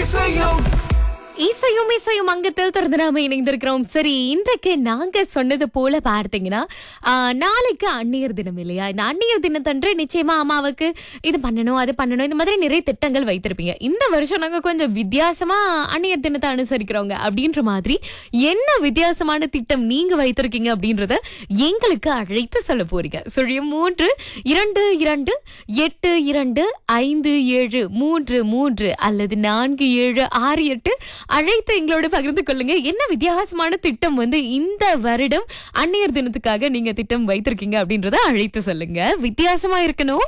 இசையும் இசையும் இசையும் அங்கத்தில் திறந்து நாம இணைந்திருக்கிறோம் சரி இன்றைக்கு நாங்க சொன்னது போல பார்த்தீங்கன்னா ஆ, நாளைக்கு அந்நியர் தினம் இல்லையா இந்த அந்நியர் தினத்தன்று நிச்சயமா அம்மாவுக்கு இது பண்ணணும் அது பண்ணணும் இந்த மாதிரி நிறைய திட்டங்கள் வைத்திருப்பீங்க இந்த வருஷம் நாங்க கொஞ்சம் வித்தியாசமா அந்நியர் தினத்தை அனுசரிக்கிறோங்க அப்படின்ற மாதிரி என்ன வித்தியாசமான திட்டம் நீங்க வைத்திருக்கீங்க அப்படின்றத எங்களுக்கு அழைத்து சொல்ல போறீங்க சுழியம் மூன்று இரண்டு இரண்டு எட்டு இரண்டு ஐந்து ஏழு மூன்று மூன்று அல்லது நான்கு ஏழு ஆறு எட்டு அழைத்து எங்களோட பகிர்ந்து கொள்ளுங்க என்ன வித்தியாசமான திட்டம் வந்து இந்த வருடம் அந்நியர் தினத்துக்காக நீங்க திட்டம் வைத்திருக்கீங்க அப்படின்றத அழைத்து சொல்லுங்க வித்தியாசமா இருக்கணும்